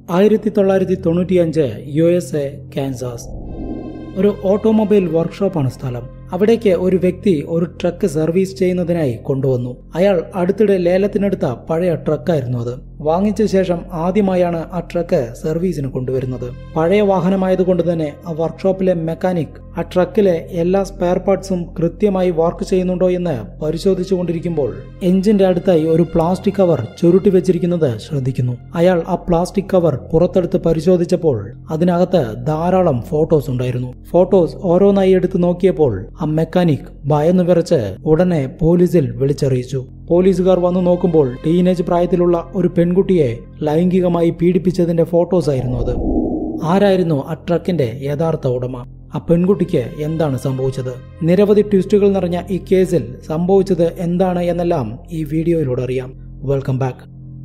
ആയിരത്തി തൊള്ളായിരത്തി തൊണ്ണൂറ്റിയഞ്ച് യു എസ് എ കാൻസാസ് ഒരു ഓട്ടോമൊബൈൽ വർക്ക്ഷോപ്പാണ് സ്ഥലം അവിടേക്ക് ഒരു വ്യക്തി ഒരു ട്രക്ക് സർവീസ് ചെയ്യുന്നതിനായി കൊണ്ടുവന്നു അയാൾ അടുത്തിടെ ലേലത്തിനെടുത്ത പഴയ ട്രക്കായിരുന്നു അത് വാങ്ങിച്ച ശേഷം ആദ്യമായാണ് ആ ട്രക്ക് സർവീസിന് കൊണ്ടുവരുന്നത് പഴയ വാഹനമായതുകൊണ്ട് തന്നെ ആ വർക്ക്ഷോപ്പിലെ മെക്കാനിക് ആ ട്രക്കിലെ എല്ലാ സ്പെയർ പാർട്സും കൃത്യമായി വർക്ക് ചെയ്യുന്നുണ്ടോ എന്ന് പരിശോധിച്ചു കൊണ്ടിരിക്കുമ്പോൾ എഞ്ചിന്റെ അടുത്തായി ഒരു പ്ലാസ്റ്റിക് കവർ ചുരുട്ടി വെച്ചിരിക്കുന്നത് ശ്രദ്ധിക്കുന്നു അയാൾ ആ പ്ലാസ്റ്റിക് കവർ പുറത്തെടുത്ത് പരിശോധിച്ചപ്പോൾ അതിനകത്ത് ധാരാളം ഫോട്ടോസ് ഉണ്ടായിരുന്നു ഫോട്ടോസ് ഓരോന്നായി എടുത്ത് നോക്കിയപ്പോൾ ആ മെക്കാനിക് ഭയന്നു വിറച്ച് ഉടനെ പോലീസിൽ വിളിച്ചറിയിച്ചു പോലീസുകാർ വന്നു നോക്കുമ്പോൾ ടീനേജ് പ്രായത്തിലുള്ള ഒരു പെൺകുട്ടിയെ ലൈംഗികമായി പീഡിപ്പിച്ചതിന്റെ ഫോട്ടോസ് ആയിരുന്നു അത് ആരായിരുന്നു ആ ട്രക്കിന്റെ യഥാർത്ഥ ഉടമ ആ പെൺകുട്ടിക്ക് എന്താണ് സംഭവിച്ചത് നിരവധി ട്വിസ്റ്റുകൾ നിറഞ്ഞ ഈ കേസിൽ സംഭവിച്ചത് എന്താണ് എന്നെല്ലാം ഈ വീഡിയോയിലൂടെ അറിയാം വെൽക്കം ബാക്ക്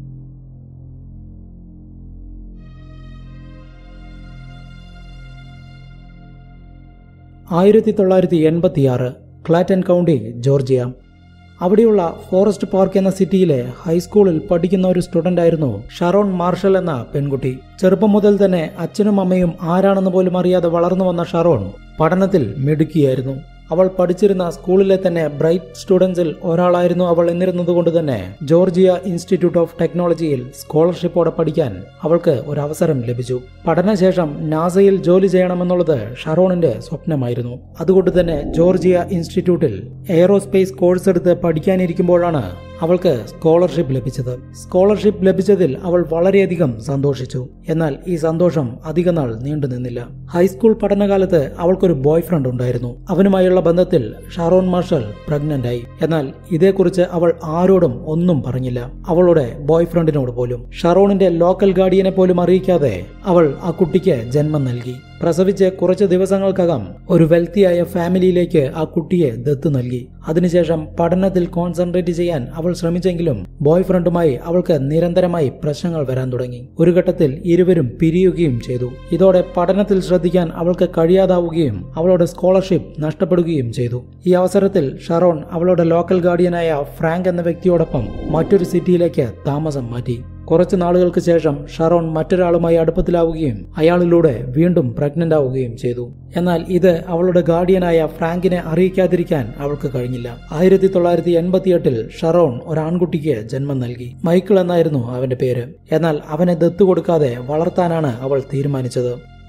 ആയിരത്തി തൊള്ളായിരത്തി എൺപത്തിയാറ് ക്ലാറ്റൻ കൗണ്ടി ജോർജിയ അവിടെയുള്ള ഫോറസ്റ്റ് പാർക്ക് എന്ന സിറ്റിയിലെ ഹൈസ്കൂളിൽ പഠിക്കുന്ന ഒരു സ്റ്റുഡന്റ് ആയിരുന്നു ഷറോൺ മാർഷൽ എന്ന പെൺകുട്ടി ചെറുപ്പം മുതൽ തന്നെ അച്ഛനും അമ്മയും ആരാണെന്ന് പോലും അറിയാതെ വളർന്നു വന്ന ഷറോൺ പഠനത്തിൽ മിടുക്കിയായിരുന്നു അവൾ പഠിച്ചിരുന്ന സ്കൂളിലെ തന്നെ ബ്രൈറ്റ് സ്റ്റുഡൻസിൽ ഒരാളായിരുന്നു അവൾ എന്നിരുന്നതുകൊണ്ട് തന്നെ ജോർജിയ ഇൻസ്റ്റിറ്റ്യൂട്ട് ഓഫ് ടെക്നോളജിയിൽ സ്കോളർഷിപ്പോടെ പഠിക്കാൻ അവൾക്ക് ഒരു അവസരം ലഭിച്ചു പഠനശേഷം നാസയിൽ ജോലി ചെയ്യണമെന്നുള്ളത് ഷറോണിന്റെ സ്വപ്നമായിരുന്നു അതുകൊണ്ട് തന്നെ ജോർജിയ ഇൻസ്റ്റിറ്റ്യൂട്ടിൽ എയറോസ്പേസ് കോഴ്സ് എടുത്ത് പഠിക്കാനിരിക്കുമ്പോഴാണ് അവൾക്ക് സ്കോളർഷിപ്പ് ലഭിച്ചത് സ്കോളർഷിപ്പ് ലഭിച്ചതിൽ അവൾ വളരെയധികം സന്തോഷിച്ചു എന്നാൽ ഈ സന്തോഷം അധികനാൾ നീണ്ടു നിന്നില്ല ഹൈസ്കൂൾ പഠനകാലത്ത് അവൾക്കൊരു ബോയ് ഫ്രണ്ട് ഉണ്ടായിരുന്നു അവനുമായുള്ള ബന്ധത്തിൽ ഷാറോൺ മാർഷൽ പ്രഗ്നന്റ് ആയി എന്നാൽ ഇതേക്കുറിച്ച് അവൾ ആരോടും ഒന്നും പറഞ്ഞില്ല അവളുടെ ബോയ് ഫ്രണ്ടിനോട് പോലും ഷറോണിന്റെ ലോക്കൽ ഗാർഡിയനെ പോലും അറിയിക്കാതെ അവൾ ആ കുട്ടിക്ക് ജന്മം നൽകി പ്രസവിച്ച് കുറച്ച് ദിവസങ്ങൾക്കകം ഒരു വെൽത്തിയായ ഫാമിലിയിലേക്ക് ആ കുട്ടിയെ ദത്ത് നൽകി അതിനുശേഷം പഠനത്തിൽ കോൺസെൻട്രേറ്റ് ചെയ്യാൻ അവൾ ശ്രമിച്ചെങ്കിലും ബോയ് ഫ്രണ്ടുമായി അവൾക്ക് നിരന്തരമായി പ്രശ്നങ്ങൾ വരാൻ തുടങ്ങി ഒരു ഘട്ടത്തിൽ ഇരുവരും പിരിയുകയും ചെയ്തു ഇതോടെ പഠനത്തിൽ ശ്രദ്ധിക്കാൻ അവൾക്ക് കഴിയാതാവുകയും അവളുടെ സ്കോളർഷിപ്പ് നഷ്ടപ്പെടുകയും ചെയ്തു ഈ അവസരത്തിൽ ഷറോൺ അവളുടെ ലോക്കൽ ഗാർഡിയനായ ഫ്രാങ്ക് എന്ന വ്യക്തിയോടൊപ്പം മറ്റൊരു സിറ്റിയിലേക്ക് താമസം മാറ്റി കുറച്ചു നാളുകൾക്ക് ശേഷം ഷറോൺ മറ്റൊരാളുമായി അടുപ്പത്തിലാവുകയും അയാളിലൂടെ വീണ്ടും പ്രഗ്നന്റ് ആവുകയും ചെയ്തു എന്നാൽ ഇത് അവളുടെ ഗാർഡിയനായ ഫ്രാങ്കിനെ അറിയിക്കാതിരിക്കാൻ അവൾക്ക് കഴിഞ്ഞില്ല ആയിരത്തി തൊള്ളായിരത്തി എൺപത്തിയെട്ടിൽ ഷറോൺ ഒരു ആൺകുട്ടിക്ക് ജന്മം നൽകി മൈക്കിൾ എന്നായിരുന്നു അവന്റെ പേര് എന്നാൽ അവനെ ദത്തു കൊടുക്കാതെ വളർത്താനാണ് അവൾ തീരുമാനിച്ചത്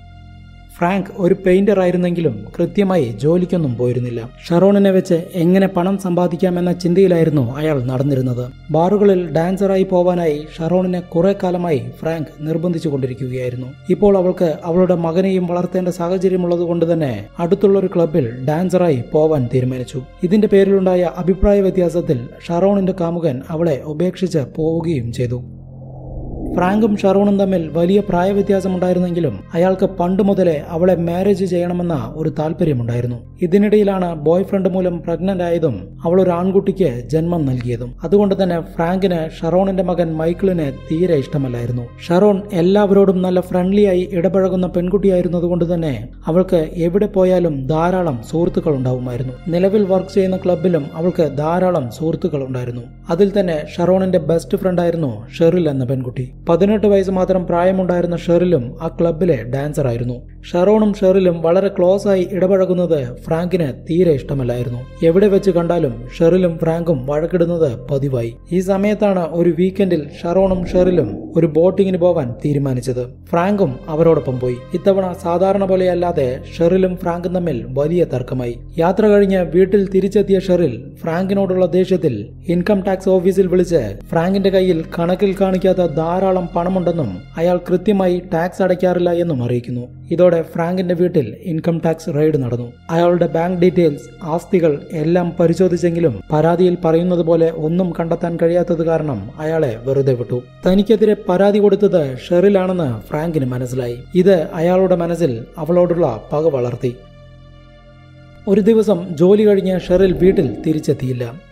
ഫ്രാങ്ക് ഒരു പെയിന്റർ ആയിരുന്നെങ്കിലും കൃത്യമായി ജോലിക്കൊന്നും പോയിരുന്നില്ല ഷറോണിനെ വെച്ച് എങ്ങനെ പണം സമ്പാദിക്കാമെന്ന ചിന്തയിലായിരുന്നു അയാൾ നടന്നിരുന്നത് ബാറുകളിൽ ഡാൻസറായി പോവാനായി ഷറോണിനെ കുറെ കാലമായി ഫ്രാങ്ക് നിർബന്ധിച്ചു കൊണ്ടിരിക്കുകയായിരുന്നു ഇപ്പോൾ അവൾക്ക് അവളുടെ മകനെയും വളർത്തേണ്ട സാഹചര്യമുള്ളത് കൊണ്ട് തന്നെ അടുത്തുള്ള ഒരു ക്ലബിൽ ഡാൻസറായി പോവാൻ തീരുമാനിച്ചു ഇതിന്റെ പേരിലുണ്ടായ അഭിപ്രായ വ്യത്യാസത്തിൽ ഷറോണിന്റെ കാമുകൻ അവളെ ഉപേക്ഷിച്ച് പോവുകയും ചെയ്തു ഫ്രാങ്കും ഷറോണും തമ്മിൽ വലിയ പ്രായവ്യത്യാസമുണ്ടായിരുന്നെങ്കിലും അയാൾക്ക് പണ്ട് മുതലേ അവളെ മാരേജ് ചെയ്യണമെന്ന ഒരു താല്പര്യമുണ്ടായിരുന്നു ഇതിനിടയിലാണ് ബോയ് ഫ്രണ്ട് മൂലം പ്രഗ്നന്റ് ആയതും അവൾ ഒരു ആൺകുട്ടിക്ക് ജന്മം നൽകിയതും അതുകൊണ്ട് തന്നെ ഫ്രാങ്കിന് ഷറോണിന്റെ മകൻ മൈക്കിളിനെ തീരെ ഇഷ്ടമല്ലായിരുന്നു ഷറോൺ എല്ലാവരോടും നല്ല ഫ്രണ്ട്ലി ആയി ഇടപഴകുന്ന പെൺകുട്ടിയായിരുന്നതുകൊണ്ട് തന്നെ അവൾക്ക് എവിടെ പോയാലും ധാരാളം സുഹൃത്തുക്കൾ ഉണ്ടാവുമായിരുന്നു നിലവിൽ വർക്ക് ചെയ്യുന്ന ക്ലബിലും അവൾക്ക് ധാരാളം സുഹൃത്തുക്കൾ ഉണ്ടായിരുന്നു അതിൽ തന്നെ ഷറോണിന്റെ ബെസ്റ്റ് ഫ്രണ്ട് ആയിരുന്നു ഷെറിൽ എന്ന പെൺകുട്ടി പതിനെട്ട് വയസ്സ് മാത്രം പ്രായമുണ്ടായിരുന്ന ഷെറിലും ആ ക്ലബിലെ ഡാൻസർ ആയിരുന്നു ഷറോണും ഷെറിലും വളരെ ക്ലോസ് ആയി ഇടപഴകുന്നത് ഫ്രാങ്കിന് തീരെ ഇഷ്ടമല്ലായിരുന്നു എവിടെ വെച്ച് കണ്ടാലും ഷെറിലും ഫ്രാങ്കും വഴക്കിടുന്നത് പതിവായി ഈ സമയത്താണ് ഒരു വീക്കെൻഡിൽ ഷറോണും ഷെറിലും ഒരു ബോട്ടിങ്ങിന് പോവാൻ തീരുമാനിച്ചത് ഫ്രാങ്കും അവരോടൊപ്പം പോയി ഇത്തവണ സാധാരണ പോലെയല്ലാതെ ഷെറിലും ഫ്രാങ്കും തമ്മിൽ വലിയ തർക്കമായി യാത്ര കഴിഞ്ഞ് വീട്ടിൽ തിരിച്ചെത്തിയ ഷെറിൽ ഫ്രാങ്കിനോടുള്ള ദേഷ്യത്തിൽ ഇൻകം ടാക്സ് ഓഫീസിൽ വിളിച്ച് ഫ്രാങ്കിന്റെ കയ്യിൽ കണക്കിൽ കാണിക്കാത്ത ധാരാളം പണമുണ്ടെന്നും അയാൾ കൃത്യമായി ടാക്സ് അടയ്ക്കാറില്ല എന്നും അറിയിക്കുന്നു ഇതോടെ ഫ്രാങ്കിന്റെ വീട്ടിൽ ഇൻകം ടാക്സ് റെയ്ഡ് നടന്നു അയാളുടെ ബാങ്ക് ഡീറ്റെയിൽസ് ആസ്തികൾ എല്ലാം പരിശോധിച്ചെങ്കിലും പരാതിയിൽ പറയുന്നത് പോലെ ഒന്നും കണ്ടെത്താൻ കഴിയാത്തത് കാരണം അയാളെ വെറുതെ വിട്ടു തനിക്കെതിരെ പരാതി കൊടുത്തത് ഷെറിലാണെന്ന് ഫ്രാങ്കിന് മനസ്സിലായി ഇത് അയാളുടെ മനസ്സിൽ അവളോടുള്ള പക വളർത്തി ഒരു ദിവസം ജോലി കഴിഞ്ഞ് ഷെറിൽ വീട്ടിൽ തിരിച്ചെത്തിയില്ല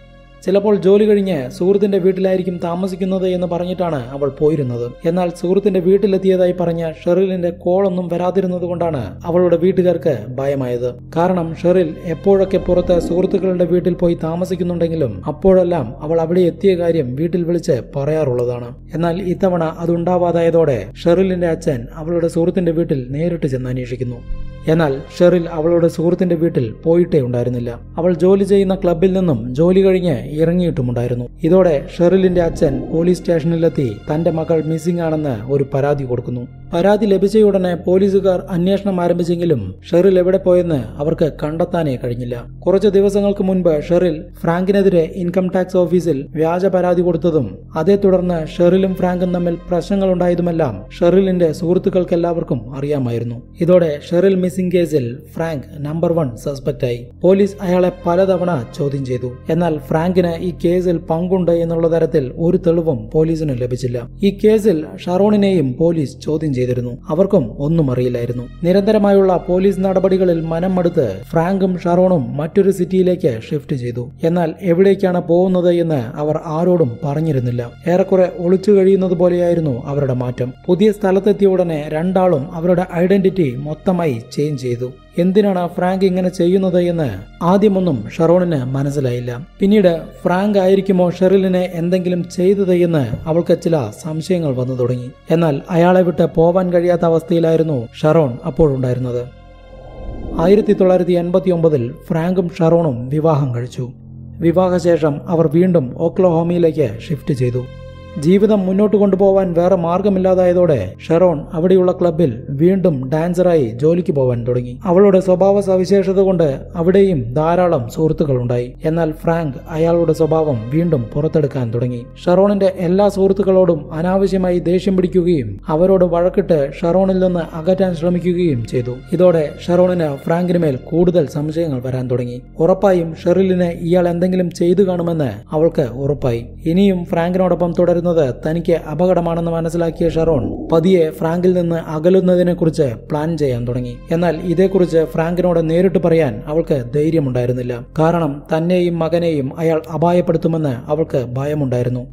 ചിലപ്പോൾ ജോലി കഴിഞ്ഞ് സുഹൃത്തിന്റെ വീട്ടിലായിരിക്കും താമസിക്കുന്നത് എന്ന് പറഞ്ഞിട്ടാണ് അവൾ പോയിരുന്നത് എന്നാൽ സുഹൃത്തിന്റെ വീട്ടിലെത്തിയതായി പറഞ്ഞ ഷെറിലിന്റെ കോളൊന്നും വരാതിരുന്നത് കൊണ്ടാണ് അവളുടെ വീട്ടുകാർക്ക് ഭയമായത് കാരണം ഷെറിൽ എപ്പോഴൊക്കെ പുറത്ത് സുഹൃത്തുക്കളുടെ വീട്ടിൽ പോയി താമസിക്കുന്നുണ്ടെങ്കിലും അപ്പോഴെല്ലാം അവൾ അവിടെ എത്തിയ കാര്യം വീട്ടിൽ വിളിച്ച് പറയാറുള്ളതാണ് എന്നാൽ ഇത്തവണ അതുണ്ടാവാതായതോടെ ഷെറിലിന്റെ അച്ഛൻ അവളുടെ സുഹൃത്തിന്റെ വീട്ടിൽ നേരിട്ട് ചെന്ന് അന്വേഷിക്കുന്നു എന്നാൽ ഷെറിൽ അവളുടെ സുഹൃത്തിന്റെ വീട്ടിൽ പോയിട്ടേ ഉണ്ടായിരുന്നില്ല അവൾ ജോലി ചെയ്യുന്ന ക്ലബിൽ നിന്നും ജോലി കഴിഞ്ഞ് ഇറങ്ങിയിട്ടുമുണ്ടായിരുന്നു ഇതോടെ ഷെറിലിന്റെ അച്ഛൻ പോലീസ് സ്റ്റേഷനിലെത്തി തന്റെ മകൾ മിസ്സിംഗ് ആണെന്ന് ഒരു പരാതി കൊടുക്കുന്നു പരാതി ലഭിച്ചയുടനെ പോലീസുകാർ അന്വേഷണം ആരംഭിച്ചെങ്കിലും ഷെറിൽ എവിടെ പോയെന്ന് അവർക്ക് കണ്ടെത്താനേ കഴിഞ്ഞില്ല കുറച്ച് ദിവസങ്ങൾക്ക് മുൻപ് ഷെറിൽ ഫ്രാങ്കിനെതിരെ ഇൻകം ടാക്സ് ഓഫീസിൽ വ്യാജ പരാതി കൊടുത്തതും അതേ തുടർന്ന് ഷെറിലും ഫ്രാങ്കും തമ്മിൽ പ്രശ്നങ്ങളുണ്ടായതുമെല്ലാം ഷെറിലിന്റെ സുഹൃത്തുക്കൾക്കെല്ലാവർക്കും അറിയാമായിരുന്നു ഇതോടെ ഷെറിൽ മിസ്സിംഗ് കേസിൽ ഫ്രാങ്ക് നമ്പർ വൺ സസ്പെക്റ്റായി പോലീസ് അയാളെ പലതവണ ചോദ്യം ചെയ്തു എന്നാൽ ഫ്രാങ്കിന് ഈ കേസിൽ പങ്കുണ്ട് എന്നുള്ള തരത്തിൽ ഒരു തെളിവും പോലീസിന് ലഭിച്ചില്ല ഈ കേസിൽ ഷറോണിനെയും പോലീസ് ചോദ്യം ചെയ്തിരുന്നു അവർക്കും ഒന്നും അറിയില്ലായിരുന്നു നിരന്തരമായുള്ള പോലീസ് നടപടികളിൽ മനം മടുത്ത് ഫ്രാങ്കും ഷറോണും മറ്റൊരു സിറ്റിയിലേക്ക് ഷിഫ്റ്റ് ചെയ്തു എന്നാൽ എവിടേക്കാണ് പോകുന്നത് എന്ന് അവർ ആരോടും പറഞ്ഞിരുന്നില്ല ഏറെക്കുറെ ഒളിച്ചു കഴിയുന്നത് പോലെയായിരുന്നു അവരുടെ മാറ്റം പുതിയ സ്ഥലത്തെത്തിയ ഉടനെ രണ്ടാളും അവരുടെ ഐഡന്റിറ്റി മൊത്തമായി ചേഞ്ച് ചെയ്തു എന്തിനാണ് ഫ്രാങ്ക് ഇങ്ങനെ ചെയ്യുന്നത് എന്ന് ആദ്യമൊന്നും ഷറോണിന് മനസ്സിലായില്ല പിന്നീട് ഫ്രാങ്ക് ആയിരിക്കുമോ ഷെറിലിനെ എന്തെങ്കിലും ചെയ്തത് എന്ന് അവൾക്ക് ചില സംശയങ്ങൾ വന്നു തുടങ്ങി എന്നാൽ അയാളെ വിട്ട് പോവാൻ കഴിയാത്ത അവസ്ഥയിലായിരുന്നു ഷറോൺ അപ്പോഴുണ്ടായിരുന്നത് ആയിരത്തി തൊള്ളായിരത്തി എൺപത്തി ഒമ്പതിൽ ഫ്രാങ്കും ഷറോണും വിവാഹം കഴിച്ചു വിവാഹശേഷം അവർ വീണ്ടും ഓക്ലഹോമയിലേക്ക് ഷിഫ്റ്റ് ചെയ്തു ജീവിതം മുന്നോട്ട് കൊണ്ടുപോവാൻ വേറെ മാർഗമില്ലാതായതോടെ ഷെറോൺ അവിടെയുള്ള ക്ലബിൽ വീണ്ടും ഡാൻസറായി ജോലിക്ക് പോവാൻ തുടങ്ങി അവളുടെ സ്വഭാവ സവിശേഷത കൊണ്ട് അവിടെയും ധാരാളം സുഹൃത്തുക്കൾ ഉണ്ടായി എന്നാൽ ഫ്രാങ്ക് അയാളുടെ സ്വഭാവം വീണ്ടും പുറത്തെടുക്കാൻ തുടങ്ങി ഷെറോണിന്റെ എല്ലാ സുഹൃത്തുക്കളോടും അനാവശ്യമായി ദേഷ്യം പിടിക്കുകയും അവരോട് വഴക്കിട്ട് ഷെറോണിൽ നിന്ന് അകറ്റാൻ ശ്രമിക്കുകയും ചെയ്തു ഇതോടെ ഷെറോണിന് ഫ്രാങ്കിന് മേൽ കൂടുതൽ സംശയങ്ങൾ വരാൻ തുടങ്ങി ഉറപ്പായും ഷെറിലിന് ഇയാൾ എന്തെങ്കിലും ചെയ്തു കാണുമെന്ന് അവൾക്ക് ഉറപ്പായി ഇനിയും ഫ്രാങ്കിനോടൊപ്പം തുടരുന്നത് തനിക്ക് അപകടമാണെന്ന് മനസ്സിലാക്കിയ ഷെറോൺ പതിയെ ഫ്രാങ്കിൽ നിന്ന് അകലുന്നതിനെക്കുറിച്ച് പ്ലാൻ ചെയ്യാൻ തുടങ്ങി എന്നാൽ ഇതേക്കുറിച്ച് ഫ്രാങ്കിനോട് നേരിട്ട് പറയാൻ അവൾക്ക് ധൈര്യമുണ്ടായിരുന്നില്ല കാരണം തന്നെയും മകനെയും അയാൾ അപായപ്പെടുത്തുമെന്ന് അവൾക്ക് ഭയമുണ്ടായിരുന്നു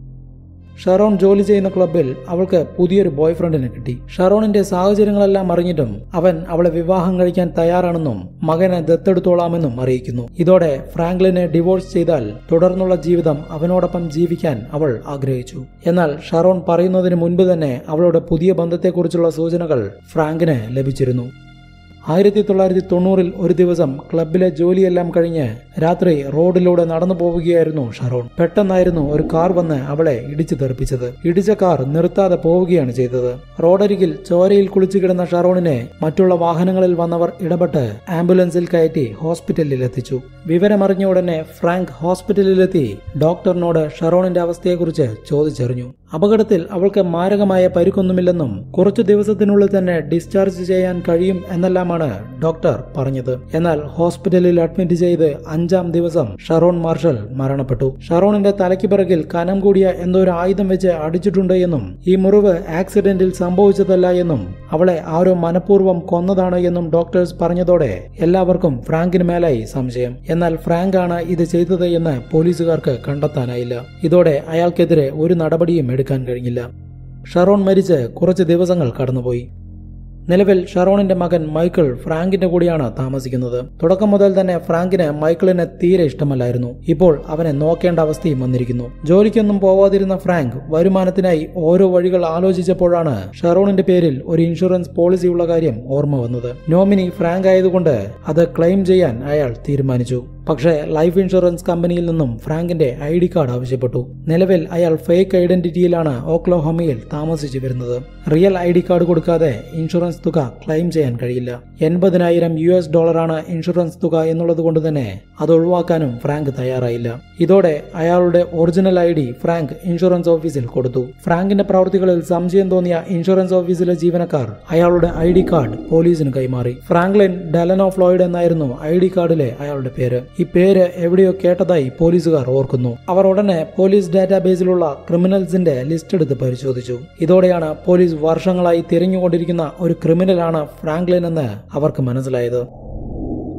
ഷറോൺ ജോലി ചെയ്യുന്ന ക്ലബിൽ അവൾക്ക് പുതിയൊരു ബോയ് ഫ്രണ്ടിനെ കിട്ടി ഷറോണിന്റെ സാഹചര്യങ്ങളെല്ലാം അറിഞ്ഞിട്ടും അവൻ അവളെ വിവാഹം കഴിക്കാൻ തയ്യാറാണെന്നും മകനെ ദത്തെടുത്തോളാമെന്നും അറിയിക്കുന്നു ഇതോടെ ഫ്രാങ്ക്ലിനെ ഡിവോഴ്സ് ചെയ്താൽ തുടർന്നുള്ള ജീവിതം അവനോടൊപ്പം ജീവിക്കാൻ അവൾ ആഗ്രഹിച്ചു എന്നാൽ ഷറോൺ പറയുന്നതിന് മുൻപ് തന്നെ അവളുടെ പുതിയ ബന്ധത്തെക്കുറിച്ചുള്ള സൂചനകൾ ഫ്രാങ്കിന് ലഭിച്ചിരുന്നു ആയിരത്തി തൊള്ളായിരത്തി തൊണ്ണൂറിൽ ഒരു ദിവസം ക്ലബിലെ ജോലിയെല്ലാം കഴിഞ്ഞ് രാത്രി റോഡിലൂടെ നടന്നു പോവുകയായിരുന്നു ഷറോൺ പെട്ടെന്നായിരുന്നു ഒരു കാർ വന്ന് അവളെ ഇടിച്ചു തെറിപ്പിച്ചത് ഇടിച്ച കാർ നിർത്താതെ പോവുകയാണ് ചെയ്തത് റോഡരികിൽ ചോരയിൽ കുളിച്ചു കിടന്ന ഷറോണിനെ മറ്റുള്ള വാഹനങ്ങളിൽ വന്നവർ ഇടപെട്ട് ആംബുലൻസിൽ കയറ്റി ഹോസ്പിറ്റലിൽ എത്തിച്ചു വിവരമറിഞ്ഞ ഉടനെ ഫ്രാങ്ക് ഹോസ്പിറ്റലിലെത്തി ഡോക്ടറിനോട് ഷറോണിന്റെ അവസ്ഥയെക്കുറിച്ച് ചോദിച്ചറിഞ്ഞു അപകടത്തിൽ അവൾക്ക് മാരകമായ പരിക്കൊന്നുമില്ലെന്നും കുറച്ചു ദിവസത്തിനുള്ളിൽ തന്നെ ഡിസ്ചാർജ് ചെയ്യാൻ കഴിയും എന്നെല്ലാമാണ് ഡോക്ടർ പറഞ്ഞത് എന്നാൽ ഹോസ്പിറ്റലിൽ അഡ്മിറ്റ് ചെയ്ത് അഞ്ചാം ദിവസം ഷറോൺ മാർഷൽ മരണപ്പെട്ടു ഷറോണിന്റെ തലയ്ക്ക് പിറകിൽ കനം കൂടിയ എന്തോ ഒരു ആയുധം വെച്ച് അടിച്ചിട്ടുണ്ട് എന്നും ഈ മുറിവ് ആക്സിഡന്റിൽ സംഭവിച്ചതല്ല എന്നും അവളെ ആരോ മനഃപൂർവ്വം കൊന്നതാണ് എന്നും ഡോക്ടേഴ്സ് പറഞ്ഞതോടെ എല്ലാവർക്കും ഫ്രാങ്കിന് മേലായി സംശയം എന്നാൽ ഫ്രാങ്ക് ആണ് ഇത് ചെയ്തത് എന്ന് പോലീസുകാർക്ക് കണ്ടെത്താനായില്ല ഇതോടെ അയാൾക്കെതിരെ ഒരു നടപടിയും എടുക്കാൻ കഴിഞ്ഞില്ല ഷറോൺ മരിച്ച് കുറച്ച് ദിവസങ്ങൾ കടന്നുപോയി നിലവിൽ ഷറോണിന്റെ മകൻ മൈക്കിൾ ഫ്രാങ്കിന്റെ കൂടെയാണ് താമസിക്കുന്നത് തുടക്കം മുതൽ തന്നെ ഫ്രാങ്കിന് മൈക്കിളിനെ തീരെ ഇഷ്ടമല്ലായിരുന്നു ഇപ്പോൾ അവനെ നോക്കേണ്ട അവസ്ഥയും വന്നിരിക്കുന്നു ജോലിക്കൊന്നും പോവാതിരുന്ന ഫ്രാങ്ക് വരുമാനത്തിനായി ഓരോ വഴികൾ ആലോചിച്ചപ്പോഴാണ് ഷറോണിന്റെ പേരിൽ ഒരു ഇൻഷുറൻസ് പോളിസി ഉള്ള കാര്യം ഓർമ്മ വന്നത് നോമിനി ഫ്രാങ്ക് ആയതുകൊണ്ട് അത് ക്ലെയിം ചെയ്യാൻ അയാൾ തീരുമാനിച്ചു പക്ഷേ ലൈഫ് ഇൻഷുറൻസ് കമ്പനിയിൽ നിന്നും ഫ്രാങ്കിന്റെ ഐ ഡി കാർഡ് ആവശ്യപ്പെട്ടു നിലവിൽ അയാൾ ഫേക്ക് ഐഡന്റിറ്റിയിലാണ് ഓക്ലോഹോമയിൽ താമസിച്ചു വരുന്നത് റിയൽ ഐ ഡി കാർഡ് കൊടുക്കാതെ ഇൻഷുറൻസ് തുക ക്ലെയിം ചെയ്യാൻ കഴിയില്ല എൺപതിനായിരം യു എസ് ഡോളറാണ് ഇൻഷുറൻസ് തുക എന്നുള്ളത് കൊണ്ട് തന്നെ അത് ഒഴിവാക്കാനും ഫ്രാങ്ക് തയ്യാറായില്ല ഇതോടെ അയാളുടെ original I D Frank insurance ഓഫീസിൽ കൊടുത്തു ഫ്രാങ്കിന്റെ പ്രവൃത്തികളിൽ സംശയം തോന്നിയ ഇൻഷുറൻസ് ഓഫീസിലെ ജീവനക്കാർ അയാളുടെ ഐ ഡി കാർഡ് പോലീസിന് കൈമാറി ഫ്രാങ്ക്ലിൻ ഡെലനോ ഫ്ലോയിഡ് എന്നായിരുന്നു ഐ ഡി കാർഡിലെ അയാളുടെ പേര് ഈ പേര് എവിടെയോ കേട്ടതായി പോലീസുകാർ ഓർക്കുന്നു അവർ ഉടനെ പോലീസ് ഡാറ്റാബേസിലുള്ള ക്രിമിനൽസിന്റെ ലിസ്റ്റ് എടുത്ത് പരിശോധിച്ചു ഇതോടെയാണ് പോലീസ് വർഷങ്ങളായി തിരഞ്ഞുകൊണ്ടിരിക്കുന്ന ഒരു ക്രിമിനലാണ് ഫ്രാങ്ക്ലിൻ എന്ന് അവർക്ക് മനസ്സിലായത്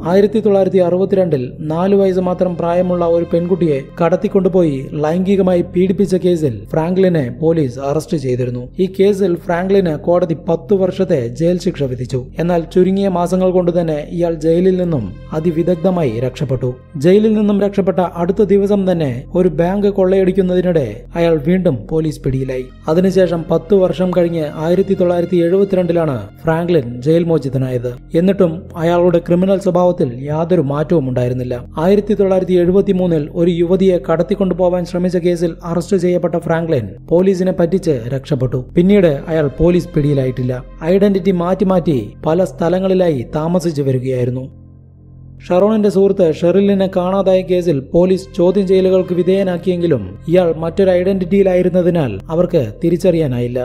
ആയിരത്തി തൊള്ളായിരത്തി അറുപത്തിരണ്ടിൽ നാലു വയസ്സ് മാത്രം പ്രായമുള്ള ഒരു പെൺകുട്ടിയെ കടത്തിക്കൊണ്ടുപോയി ലൈംഗികമായി പീഡിപ്പിച്ച കേസിൽ ഫ്രാങ്ക്ലിനെ പോലീസ് അറസ്റ്റ് ചെയ്തിരുന്നു ഈ കേസിൽ ഫ്രാങ്ക്ലിന് കോടതി പത്തു വർഷത്തെ ജയിൽ ശിക്ഷ വിധിച്ചു എന്നാൽ ചുരുങ്ങിയ മാസങ്ങൾ കൊണ്ട് തന്നെ ഇയാൾ ജയിലിൽ നിന്നും അതിവിദഗ്ധമായി രക്ഷപ്പെട്ടു ജയിലിൽ നിന്നും രക്ഷപ്പെട്ട അടുത്ത ദിവസം തന്നെ ഒരു ബാങ്ക് കൊള്ളയടിക്കുന്നതിനിടെ അയാൾ വീണ്ടും പോലീസ് പിടിയിലായി അതിനുശേഷം പത്തു വർഷം കഴിഞ്ഞ് ആയിരത്തി തൊള്ളായിരത്തി എഴുപത്തിരണ്ടിലാണ് ഫ്രാങ്ക്ലിൻ ജയിൽ മോചിതനായത് എന്നിട്ടും അയാളുടെ ക്രിമിനൽ സ്വഭാവത്തിൽ യാതൊരു മാറ്റവും ഉണ്ടായിരുന്നില്ല ആയിരത്തി തൊള്ളായിരത്തി എഴുപത്തി മൂന്നിൽ ഒരു യുവതിയെ കടത്തിക്കൊണ്ടുപോകാൻ ശ്രമിച്ച കേസിൽ അറസ്റ്റ് ചെയ്യപ്പെട്ട ഫ്രാങ്ക്ലിൻ പോലീസിനെ പറ്റിച്ച് രക്ഷപ്പെട്ടു പിന്നീട് അയാൾ പോലീസ് പിടിയിലായിട്ടില്ല ഐഡന്റിറ്റി മാറ്റി മാറ്റി പല സ്ഥലങ്ങളിലായി താമസിച്ചു വരികയായിരുന്നു ഷറോണിന്റെ സുഹൃത്ത് ഷെറിലിനെ കാണാതായ കേസിൽ പോലീസ് ചോദ്യം ചെയ്യലുകൾക്ക് വിധേയനാക്കിയെങ്കിലും ഇയാൾ മറ്റൊരു ഐഡന്റിറ്റിയിലായിരുന്നതിനാൽ അവർക്ക് തിരിച്ചറിയാനായില്ല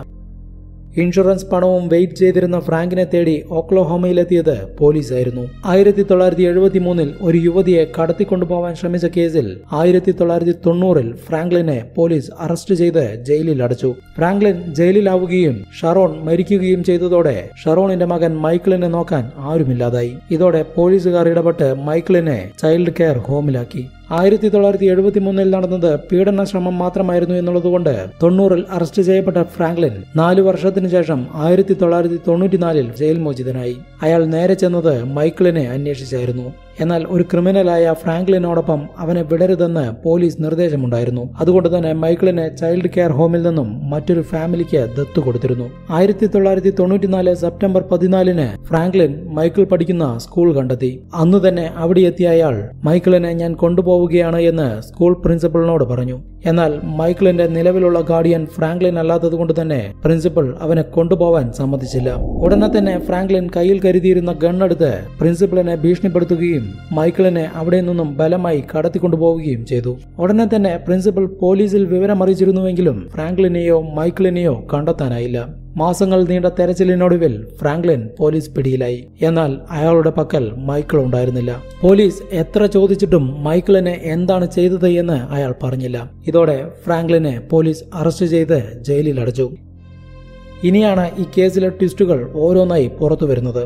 ഇൻഷുറൻസ് പണവും വെയിറ്റ് ചെയ്തിരുന്ന ഫ്രാങ്കിനെ തേടി ഓക്ലോഹോമയിലെത്തിയത് പോലീസായിരുന്നു ആയിരത്തി തൊള്ളായിരത്തി എഴുപത്തി മൂന്നിൽ ഒരു യുവതിയെ കടത്തിക്കൊണ്ടുപോകാൻ ശ്രമിച്ച കേസിൽ ആയിരത്തി തൊള്ളായിരത്തി തൊണ്ണൂറിൽ ഫ്രാങ്ക്ലിനെ പോലീസ് അറസ്റ്റ് ചെയ്ത് ജയിലിൽ അടച്ചു ഫ്രാങ്ക്ലിൻ ജയിലിലാവുകയും ഷറോൺ മരിക്കുകയും ചെയ്തതോടെ ഷറോണിന്റെ മകൻ മൈക്കിളിനെ നോക്കാൻ ആരുമില്ലാതായി ഇതോടെ പോലീസുകാർ ഇടപെട്ട് മൈക്കിളിനെ ചൈൽഡ് കെയർ ഹോമിലാക്കി ആയിരത്തി തൊള്ളായിരത്തി എഴുപത്തി മൂന്നിൽ നടന്നത് പീഡന ശ്രമം മാത്രമായിരുന്നു എന്നുള്ളതുകൊണ്ട് തൊണ്ണൂറിൽ അറസ്റ്റ് ചെയ്യപ്പെട്ട ഫ്രാങ്ക്ലിൻ നാലു വർഷത്തിനു ശേഷം ആയിരത്തി തൊള്ളായിരത്തി തൊണ്ണൂറ്റിനാലിൽ ജയിൽ മോചിതനായി അയാൾ നേരെ ചെന്നത് മൈക്കിളിനെ അന്വേഷിച്ചായിരുന്നു എന്നാൽ ഒരു ക്രിമിനലായ ഫ്രാങ്ക്ലിനോടൊപ്പം അവനെ വിടരുതെന്ന് പോലീസ് നിർദ്ദേശമുണ്ടായിരുന്നു അതുകൊണ്ട് തന്നെ മൈക്കിളിനെ ചൈൽഡ് കെയർ ഹോമിൽ നിന്നും മറ്റൊരു ഫാമിലിക്ക് ദത്തു കൊടുത്തിരുന്നു ആയിരത്തി തൊള്ളായിരത്തി തൊണ്ണൂറ്റിനാല് സെപ്റ്റംബർ പതിനാലിന് ഫ്രാങ്ക്ലിൻ മൈക്കിൾ പഠിക്കുന്ന സ്കൂൾ കണ്ടെത്തി അന്നു തന്നെ അവിടെ എത്തിയ അയാൾ മൈക്കിളിനെ ഞാൻ കൊണ്ടുപോവുകയാണ് എന്ന് സ്കൂൾ പ്രിൻസിപ്പളിനോട് പറഞ്ഞു എന്നാൽ മൈക്കിളിന്റെ നിലവിലുള്ള ഗാർഡിയൻ ഫ്രാങ്ക്ലിൻ അല്ലാത്തതുകൊണ്ട് തന്നെ പ്രിൻസിപ്പൽ അവനെ കൊണ്ടുപോവാൻ സമ്മതിച്ചില്ല ഉടനെ തന്നെ ഫ്രാങ്ക്ലിൻ കയ്യിൽ കരുതിയിരുന്ന ഗണ്ണെടുത്ത് പ്രിൻസിപ്പലിനെ ഭീഷണിപ്പെടുത്തുകയും മൈക്കിളിനെ അവിടെ നിന്നും ബലമായി കടത്തിക്കൊണ്ടുപോവുകയും ചെയ്തു ഉടനെ തന്നെ പ്രിൻസിപ്പൽ പോലീസിൽ വിവരമറിയിച്ചിരുന്നുവെങ്കിലും ഫ്രാങ്ക്ലിനെയോ മൈക്കിളിനെയോ കണ്ടെത്താനായില്ല മാസങ്ങൾ നീണ്ട തെരച്ചിലിനൊടുവിൽ ഫ്രാങ്ക്ലിൻ പോലീസ് പിടിയിലായി എന്നാൽ അയാളുടെ പക്കൽ മൈക്കിൾ ഉണ്ടായിരുന്നില്ല പോലീസ് എത്ര ചോദിച്ചിട്ടും മൈക്കിളിനെ എന്താണ് ചെയ്തത് എന്ന് അയാൾ പറഞ്ഞില്ല ഇതോടെ ഫ്രാങ്ക്ലിനെ പോലീസ് അറസ്റ്റ് ചെയ്ത് ജയിലിൽ അടച്ചു ഇനിയാണ് ഈ കേസിലെ ട്വിസ്റ്റുകൾ ഓരോന്നായി പുറത്തു വരുന്നത്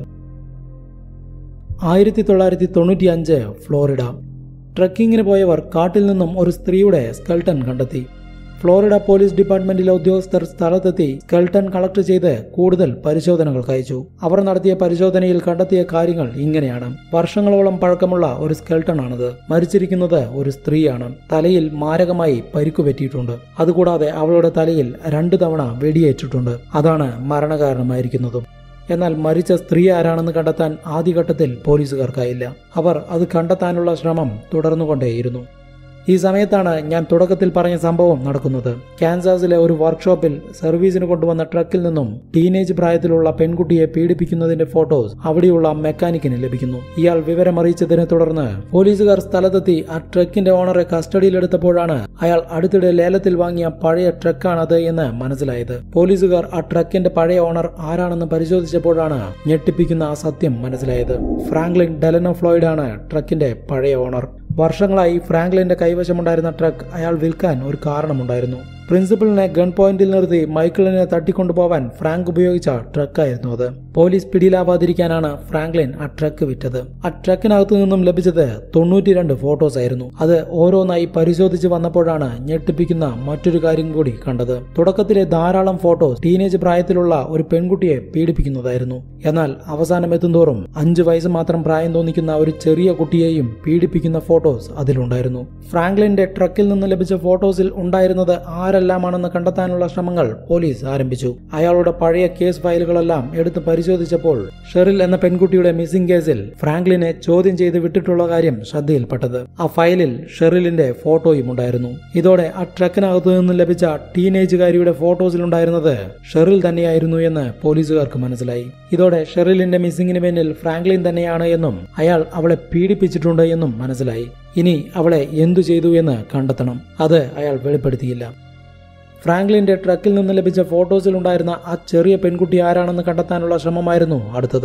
ആയിരത്തി തൊള്ളായിരത്തി തൊണ്ണൂറ്റി അഞ്ച് ഫ്ലോറിഡ ട്രക്കിങ്ങിന് പോയവർ കാട്ടിൽ നിന്നും ഒരു സ്ത്രീയുടെ സ്കെൽട്ടൻ കണ്ടെത്തി ഫ്ലോറിഡ പോലീസ് ഡിപ്പാർട്ട്മെന്റിലെ ഉദ്യോഗസ്ഥർ സ്ഥലത്തെത്തി സ്കെൽട്ടൻ കളക്ട് ചെയ്ത് കൂടുതൽ പരിശോധനകൾക്ക് അയച്ചു അവർ നടത്തിയ പരിശോധനയിൽ കണ്ടെത്തിയ കാര്യങ്ങൾ ഇങ്ങനെയാണ് വർഷങ്ങളോളം പഴക്കമുള്ള ഒരു സ്കെൽട്ടൺ ആണിത് മരിച്ചിരിക്കുന്നത് ഒരു സ്ത്രീയാണ് തലയിൽ മാരകമായി പരിക്കു പറ്റിയിട്ടുണ്ട് അതുകൂടാതെ അവളുടെ തലയിൽ രണ്ടു തവണ വെടിയേറ്റിട്ടുണ്ട് അതാണ് മരണകാരണമായിരിക്കുന്നതും എന്നാൽ മരിച്ച സ്ത്രീ ആരാണെന്ന് കണ്ടെത്താൻ ആദ്യഘട്ടത്തിൽ പോലീസുകാർക്കായില്ല അവർ അത് കണ്ടെത്താനുള്ള ശ്രമം തുടർന്നുകൊണ്ടേയിരുന്നു ഈ സമയത്താണ് ഞാൻ തുടക്കത്തിൽ പറഞ്ഞ സംഭവം നടക്കുന്നത് കാൻസാസിലെ ഒരു വർക്ക്ഷോപ്പിൽ സർവീസിന് കൊണ്ടുവന്ന ട്രക്കിൽ നിന്നും ടീനേജ് പ്രായത്തിലുള്ള പെൺകുട്ടിയെ പീഡിപ്പിക്കുന്നതിന്റെ ഫോട്ടോസ് അവിടെയുള്ള മെക്കാനിക്കിന് ലഭിക്കുന്നു ഇയാൾ വിവരമറിയിച്ചതിനെ തുടർന്ന് പോലീസുകാർ സ്ഥലത്തെത്തി ആ ട്രക്കിന്റെ ഓണറെ കസ്റ്റഡിയിലെടുത്തപ്പോഴാണ് അയാൾ അടുത്തിടെ ലേലത്തിൽ വാങ്ങിയ പഴയ ട്രക്കാണത് എന്ന് മനസ്സിലായത് പോലീസുകാർ ആ ട്രക്കിന്റെ പഴയ ഓണർ ആരാണെന്ന് പരിശോധിച്ചപ്പോഴാണ് ഞെട്ടിപ്പിക്കുന്ന ആ സത്യം മനസ്സിലായത് ഫ്രാങ്ക്ലിൻ ഡെലനോ ഫ്ലോയിഡ് ആണ് ട്രക്കിന്റെ പഴയ ഓണർ വർഷങ്ങളായി ഫ്രാങ്ക്ലിന്റെ കൈവശമുണ്ടായിരുന്ന ട്രക്ക് അയാൾ വിൽക്കാൻ ഒരു കാരണമുണ്ടായിരുന്നു പ്രിൻസിപ്പലിനെ ഗൺ പോയിന്റിൽ നിർത്തി മൈക്കിളിനെ തട്ടിക്കൊണ്ടുപോവാൻ ഫ്രാങ്ക് ഉപയോഗിച്ച ട്രക്കായിരുന്നു അത് പോലീസ് പിടിയിലാവാതിരിക്കാനാണ് ഫ്രാങ്ക്ലിൻ ആ ട്രക്ക് വിറ്റത് ആ ട്രക്കിനകത്തു നിന്നും ലഭിച്ചത് തൊണ്ണൂറ്റിരണ്ട് ഫോട്ടോസ് ആയിരുന്നു അത് ഓരോന്നായി പരിശോധിച്ച് വന്നപ്പോഴാണ് ഞെട്ടിപ്പിക്കുന്ന മറ്റൊരു കാര്യം കൂടി കണ്ടത് തുടക്കത്തിലെ ധാരാളം ഫോട്ടോസ് ടീനേജ് പ്രായത്തിലുള്ള ഒരു പെൺകുട്ടിയെ പീഡിപ്പിക്കുന്നതായിരുന്നു എന്നാൽ അവസാനം എത്തുന്തോറും അഞ്ചു വയസ്സ് മാത്രം പ്രായം തോന്നിക്കുന്ന ഒരു ചെറിയ കുട്ടിയെയും പീഡിപ്പിക്കുന്ന ഫോട്ടോസ് അതിലുണ്ടായിരുന്നു ഫ്രാങ്ക്ലിന്റെ ട്രക്കിൽ നിന്ന് ലഭിച്ച ഫോട്ടോസിൽ ഉണ്ടായിരുന്നത് ആരെല്ലാമാണെന്ന് കണ്ടെത്താനുള്ള ശ്രമങ്ങൾ പോലീസ് ആരംഭിച്ചു അയാളുടെ പഴയ കേസ് ഫയലുകളെല്ലാം എടുത്ത് പരിശോധിച്ചപ്പോൾ ഷെറിൽ എന്ന പെൺകുട്ടിയുടെ മിസ്സിംഗ് കേസിൽ ഫ്രാങ്ക്ലിനെ ചോദ്യം ചെയ്ത് വിട്ടിട്ടുള്ള കാര്യം ശ്രദ്ധയിൽപ്പെട്ടത് ആ ഫയലിൽ ഷെറിലിന്റെ ഫോട്ടോയും ഉണ്ടായിരുന്നു ഇതോടെ ആ ട്രക്കിനകത്തു നിന്ന് ലഭിച്ച ടീനേജുകാരിയുടെ ഫോട്ടോസിലുണ്ടായിരുന്നത് ഷെറിൽ തന്നെയായിരുന്നു എന്ന് പോലീസുകാർക്ക് മനസ്സിലായി ഇതോടെ ഷെറിലിന്റെ മിസ്സിംഗിന് പിന്നിൽ ഫ്രാങ്ക്ലിൻ തന്നെയാണ് എന്നും അയാൾ അവളെ പീഡിപ്പിച്ചിട്ടുണ്ട് എന്നും മനസ്സിലായി ഇനി അവളെ എന്തു ചെയ്തു എന്ന് കണ്ടെത്തണം അത് അയാൾ വെളിപ്പെടുത്തിയില്ല ഫ്രാങ്ക്ലിന്റെ ട്രക്കിൽ നിന്ന് ലഭിച്ച ഫോട്ടോസിൽ ഉണ്ടായിരുന്ന ആ ചെറിയ പെൺകുട്ടി ആരാണെന്ന് കണ്ടെത്താനുള്ള ശ്രമമായിരുന്നു അടുത്തത്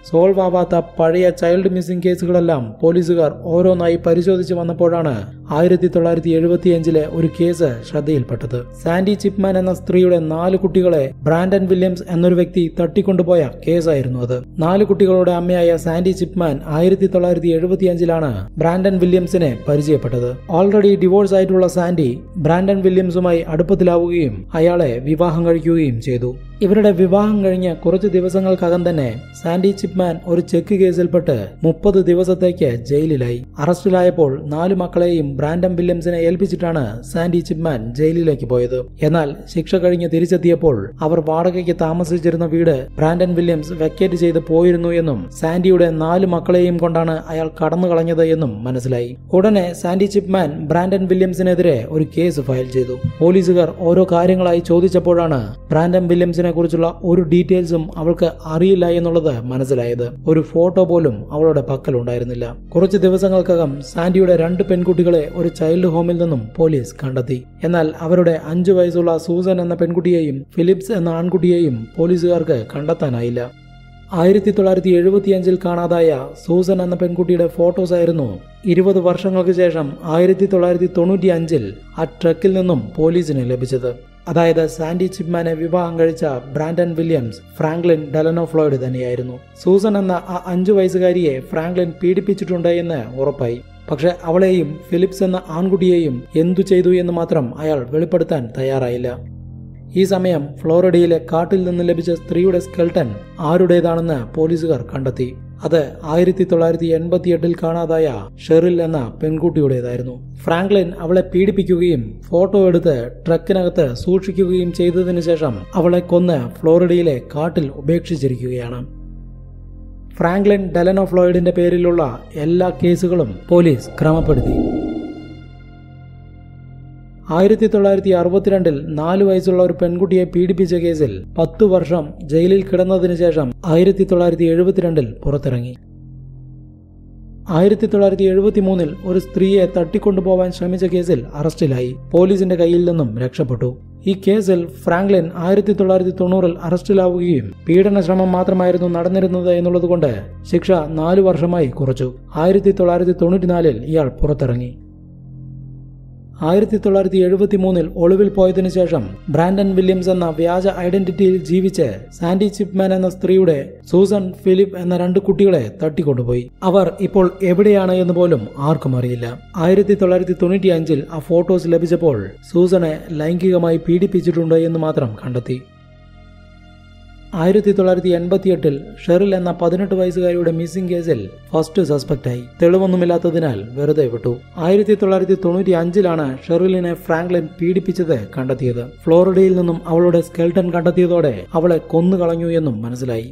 സോൾവ് ആവാത്ത പഴയ ചൈൽഡ് മിസ്സിംഗ് കേസുകളെല്ലാം പോലീസുകാർ ഓരോന്നായി പരിശോധിച്ച് വന്നപ്പോഴാണ് ആയിരത്തി തൊള്ളായിരത്തി എഴുപത്തിയഞ്ചിലെ ഒരു കേസ് ശ്രദ്ധയിൽപ്പെട്ടത് സാൻഡി ചിപ്മാൻ എന്ന സ്ത്രീയുടെ നാല് കുട്ടികളെ ബ്രാൻഡൻ വില്യംസ് എന്നൊരു വ്യക്തി തട്ടിക്കൊണ്ടുപോയ കേസായിരുന്നു അത് നാല് കുട്ടികളുടെ അമ്മയായ സാൻഡി ചിപ്മാൻ ആയിരത്തി തൊള്ളായിരത്തി എഴുപത്തിയഞ്ചിലാണ് ബ്രാൻഡൻ വില്യംസിനെ പരിചയപ്പെട്ടത് ഓൾറെഡി ഡിവോഴ്സ് ആയിട്ടുള്ള സാൻഡി ബ്രാൻഡൻ വില്യംസുമായി അടുപ്പത്തിലാവുകയും അയാളെ വിവാഹം കഴിക്കുകയും ചെയ്തു ഇവരുടെ വിവാഹം കഴിഞ്ഞ കുറച്ചു ദിവസങ്ങൾക്കകം തന്നെ സാൻഡി ചിപ്മാൻ ഒരു ചെക്ക് കേസിൽപ്പെട്ട് മുപ്പത് ദിവസത്തേക്ക് ജയിലിലായി അറസ്റ്റിലായപ്പോൾ നാല് മക്കളെയും ബ്രാൻഡം വില്യംസിനെ ഏൽപ്പിച്ചിട്ടാണ് സാൻഡി ചിപ്മാൻ ജയിലിലേക്ക് പോയത് എന്നാൽ ശിക്ഷ കഴിഞ്ഞ് തിരിച്ചെത്തിയപ്പോൾ അവർ വാടകയ്ക്ക് താമസിച്ചിരുന്ന വീട് ബ്രാൻഡൻ വില്യംസ് വെക്കേറ്റ് ചെയ്ത് പോയിരുന്നു എന്നും സാൻഡിയുടെ നാല് മക്കളെയും കൊണ്ടാണ് അയാൾ കടന്നു കളഞ്ഞത് എന്നും മനസ്സിലായി ഉടനെ സാൻഡി ചിപ്മാൻ ബ്രാൻഡൻ വില്യംസിനെതിരെ ഒരു കേസ് ഫയൽ ചെയ്തു പോലീസുകാർ ഓരോ കാര്യങ്ങളായി ചോദിച്ചപ്പോഴാണ് ബ്രാൻഡൻ വില്യംസിനെ കുറിച്ചുള്ള ഒരു ഡീറ്റെയിൽസും അവൾക്ക് അറിയില്ല എന്നുള്ളത് മനസ്സിലായത് ഒരു ഫോട്ടോ പോലും അവളുടെ പക്കലുണ്ടായിരുന്നില്ല കുറച്ച് ദിവസങ്ങൾക്കകം സാൻഡിയുടെ രണ്ട് പെൺകുട്ടികളെ ഒരു ചൈൽഡ് ഹോമിൽ നിന്നും പോലീസ് കണ്ടെത്തി എന്നാൽ അവരുടെ അഞ്ചു വയസ്സുള്ള സൂസൻ എന്ന പെൺകുട്ടിയെയും ഫിലിപ്സ് എന്ന ആൺകുട്ടിയെയും പോലീസുകാർക്ക് കണ്ടെത്താനായില്ല ആയിരത്തി തൊള്ളായിരത്തി എഴുപത്തിയഞ്ചിൽ കാണാതായ സൂസൻ എന്ന പെൺകുട്ടിയുടെ ഫോട്ടോസ് ആയിരുന്നു ഇരുപത് വർഷങ്ങൾക്ക് ശേഷം ആയിരത്തി തൊള്ളായിരത്തി തൊണ്ണൂറ്റി അഞ്ചിൽ ആ ട്രക്കിൽ നിന്നും പോലീസിന് ലഭിച്ചത് അതായത് സാൻഡി ചിപ്മാനെ വിവാഹം കഴിച്ച Brandon Williams Franklin Delano Floyd തന്നെയായിരുന്നു സൂസൻ എന്ന ആ അഞ്ചു വയസ്സുകാരിയെ ഫ്രാങ്ക്ലിൻ പീഡിപ്പിച്ചിട്ടുണ്ട് എന്ന് ഉറപ്പായി പക്ഷെ അവളെയും ഫിലിപ്സ് എന്ന ആൺകുട്ടിയെയും എന്തു ചെയ്തു എന്ന് മാത്രം അയാൾ വെളിപ്പെടുത്താൻ തയ്യാറായില്ല ഈ സമയം ഫ്ലോറിഡയിലെ കാട്ടിൽ നിന്ന് ലഭിച്ച സ്ത്രീയുടെ സ്കെൽട്ടൻ ആരുടേതാണെന്ന് പോലീസുകാർ കണ്ടെത്തി അത് ആയിരത്തി തൊള്ളായിരത്തി എൺപത്തിയെട്ടിൽ കാണാതായ ഷെറിൽ എന്ന പെൺകുട്ടിയുടേതായിരുന്നു ഫ്രാങ്ക്ലിൻ അവളെ പീഡിപ്പിക്കുകയും ഫോട്ടോ എടുത്ത് ട്രക്കിനകത്ത് സൂക്ഷിക്കുകയും ചെയ്തതിനു ശേഷം അവളെ കൊന്ന് ഫ്ലോറിഡയിലെ കാട്ടിൽ ഉപേക്ഷിച്ചിരിക്കുകയാണ് ഫ്രാങ്ക്ലിൻ ഡെലനോ ഫ്ലോയിഡിന്റെ പേരിലുള്ള എല്ലാ കേസുകളും പോലീസ് ക്രമപ്പെടുത്തി ആയിരത്തി തൊള്ളായിരത്തി അറുപത്തിരണ്ടിൽ നാല് വയസ്സുള്ള ഒരു പെൺകുട്ടിയെ പീഡിപ്പിച്ച കേസിൽ പത്തു വർഷം ജയിലിൽ കിടന്നതിനു ശേഷം ആയിരത്തി തൊള്ളായിരത്തി എഴുപത്തിരണ്ടിൽ പുറത്തിറങ്ങി ആയിരത്തി തൊള്ളായിരത്തി എഴുപത്തി മൂന്നിൽ ഒരു സ്ത്രീയെ തട്ടിക്കൊണ്ടുപോവാൻ ശ്രമിച്ച കേസിൽ അറസ്റ്റിലായി പോലീസിന്റെ കയ്യിൽ നിന്നും രക്ഷപ്പെട്ടു ഈ കേസിൽ ഫ്രാങ്ക്ലിൻ ആയിരത്തി തൊള്ളായിരത്തി തൊണ്ണൂറിൽ അറസ്റ്റിലാവുകയും പീഡന ശ്രമം മാത്രമായിരുന്നു നടന്നിരുന്നത് എന്നുള്ളതുകൊണ്ട് ശിക്ഷ നാലു വർഷമായി കുറച്ചു ആയിരത്തി തൊള്ളായിരത്തി തൊണ്ണൂറ്റിനാലിൽ ഇയാൾ പുറത്തിറങ്ങി ആയിരത്തി തൊള്ളായിരത്തി എഴുപത്തി മൂന്നിൽ ഒളിവിൽ പോയതിനു ശേഷം ബ്രാൻഡൻ വില്യംസ് എന്ന വ്യാജ ഐഡന്റിറ്റിയിൽ ജീവിച്ച് സാൻഡി ചിപ്മാൻ എന്ന സ്ത്രീയുടെ സൂസൻ ഫിലിപ്പ് എന്ന രണ്ട് കുട്ടികളെ തട്ടിക്കൊണ്ടുപോയി അവർ ഇപ്പോൾ എവിടെയാണ് എന്ന് പോലും ആർക്കും അറിയില്ല ആയിരത്തി തൊള്ളായിരത്തി തൊണ്ണൂറ്റി അഞ്ചിൽ ആ ഫോട്ടോസ് ലഭിച്ചപ്പോൾ സൂസനെ ലൈംഗികമായി പീഡിപ്പിച്ചിട്ടുണ്ട് എന്ന് മാത്രം കണ്ടെത്തി ആയിരത്തി തൊള്ളായിരത്തി എൺപത്തിയെട്ടിൽ ഷെറിൽ എന്ന പതിനെട്ട് വയസ്സുകാരിയുടെ മിസ്സിംഗ് കേസിൽ ഫസ്റ്റ് സസ്പെക്റ്റായി തെളിവൊന്നുമില്ലാത്തതിനാൽ വെറുതെ വിട്ടു ആയിരത്തി തൊള്ളായിരത്തി തൊണ്ണൂറ്റി അഞ്ചിലാണ് ഷെറിലിനെ ഫ്രാങ്ക്ലിൻ പീഡിപ്പിച്ചത് കണ്ടെത്തിയത് ഫ്ലോറിഡയിൽ നിന്നും അവളുടെ സ്കെൽട്ടൻ കണ്ടെത്തിയതോടെ അവളെ കൊന്നുകളഞ്ഞു എന്നും മനസ്സിലായി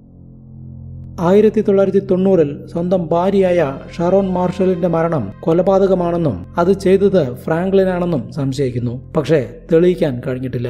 ആയിരത്തി തൊള്ളായിരത്തി തൊണ്ണൂറിൽ സ്വന്തം ഭാര്യയായ ഷറോൺ മാർഷലിന്റെ മരണം കൊലപാതകമാണെന്നും അത് ചെയ്തത് ഫ്രാങ്ക്ലിനാണെന്നും സംശയിക്കുന്നു പക്ഷേ തെളിയിക്കാൻ കഴിഞ്ഞിട്ടില്ല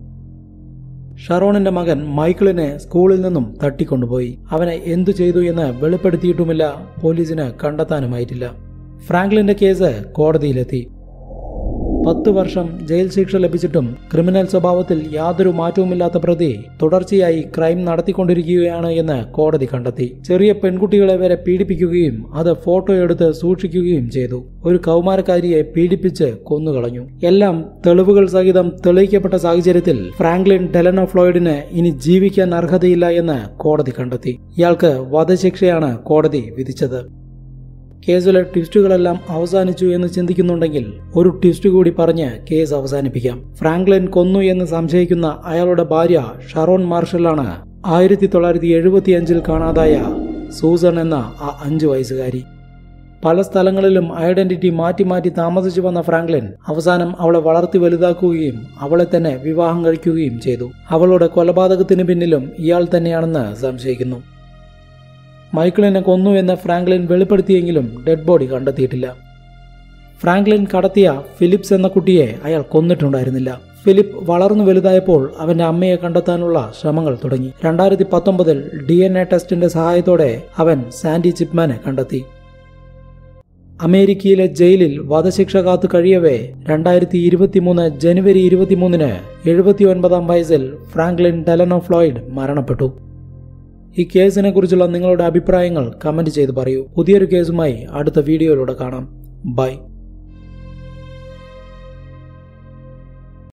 ഷറോണിന്റെ മകൻ മൈക്കിളിനെ സ്കൂളിൽ നിന്നും തട്ടിക്കൊണ്ടുപോയി അവനെ എന്തു ചെയ്തു എന്ന് വെളിപ്പെടുത്തിയിട്ടുമില്ല പോലീസിന് കണ്ടെത്താനുമായിട്ടില്ല ഫ്രാങ്ക്ലിന്റെ കേസ് കോടതിയിലെത്തി പത്ത് വർഷം ജയിൽ ശിക്ഷ ലഭിച്ചിട്ടും ക്രിമിനൽ സ്വഭാവത്തിൽ യാതൊരു മാറ്റവുമില്ലാത്ത പ്രതി തുടർച്ചയായി ക്രൈം നടത്തിക്കൊണ്ടിരിക്കുകയാണ് എന്ന് കോടതി കണ്ടെത്തി ചെറിയ പെൺകുട്ടികളെ വരെ പീഡിപ്പിക്കുകയും അത് ഫോട്ടോ എടുത്ത് സൂക്ഷിക്കുകയും ചെയ്തു ഒരു കൗമാരക്കാരിയെ പീഡിപ്പിച്ച് കൊന്നുകളഞ്ഞു എല്ലാം തെളിവുകൾ സഹിതം തെളിയിക്കപ്പെട്ട സാഹചര്യത്തിൽ ഫ്രാങ്ക്ലിൻ ഡെലനോ ഫ്ലോയിഡിന് ഇനി ജീവിക്കാൻ അർഹതയില്ല എന്ന് കോടതി കണ്ടെത്തി ഇയാൾക്ക് വധശിക്ഷയാണ് കോടതി വിധിച്ചത് കേസിലെ ട്വിസ്റ്റുകളെല്ലാം അവസാനിച്ചു എന്ന് ചിന്തിക്കുന്നുണ്ടെങ്കിൽ ഒരു ട്വിസ്റ്റ് കൂടി പറഞ്ഞ് കേസ് അവസാനിപ്പിക്കാം ഫ്രാങ്ക്ലിൻ കൊന്നു എന്ന് സംശയിക്കുന്ന അയാളുടെ ഭാര്യ ഷറോൺ മാർഷലാണ് ആയിരത്തി തൊള്ളായിരത്തി എഴുപത്തിയഞ്ചിൽ കാണാതായ സൂസൺ എന്ന ആ അഞ്ചു വയസ്സുകാരി പല സ്ഥലങ്ങളിലും ഐഡന്റിറ്റി മാറ്റി മാറ്റി താമസിച്ചു വന്ന ഫ്രാങ്ക്ലിൻ അവസാനം അവളെ വളർത്തി വലുതാക്കുകയും അവളെ തന്നെ വിവാഹം കഴിക്കുകയും ചെയ്തു അവളുടെ കൊലപാതകത്തിന് പിന്നിലും ഇയാൾ തന്നെയാണെന്ന് സംശയിക്കുന്നു മൈക്കിളിനെ കൊന്നു എന്ന് ഫ്രാങ്ക്ലിൻ വെളിപ്പെടുത്തിയെങ്കിലും ഡെഡ് ബോഡി കണ്ടെത്തിയിട്ടില്ല ഫ്രാങ്ക്ലിൻ കടത്തിയ ഫിലിപ്സ് എന്ന കുട്ടിയെ അയാൾ കൊന്നിട്ടുണ്ടായിരുന്നില്ല ഫിലിപ്പ് വളർന്നു വലുതായപ്പോൾ അവന്റെ അമ്മയെ കണ്ടെത്താനുള്ള ശ്രമങ്ങൾ തുടങ്ങി രണ്ടായിരത്തി പത്തൊമ്പതിൽ ഡി എൻ എ ടെസ്റ്റിന്റെ സഹായത്തോടെ അവൻ സാൻഡി ചിപ്മാനെ കണ്ടെത്തി അമേരിക്കയിലെ ജയിലിൽ വധശിക്ഷ കാത്തു കഴിയവേ രണ്ടായിരത്തി ഇരുപത്തിമൂന്ന് ജനുവരി ഇരുപത്തിമൂന്നിന് എഴുപത്തി ഒൻപതാം വയസ്സിൽ ഫ്രാങ്ക്ലിൻ ഡെലനോ ഫ്ലോയിഡ് മരണപ്പെട്ടു ഈ കേസിനെ കുറിച്ചുള്ള നിങ്ങളുടെ അഭിപ്രായങ്ങൾ കമന്റ് ചെയ്ത് പറയൂ പുതിയൊരു കേസുമായി അടുത്ത വീഡിയോയിലൂടെ കാണാം ബൈ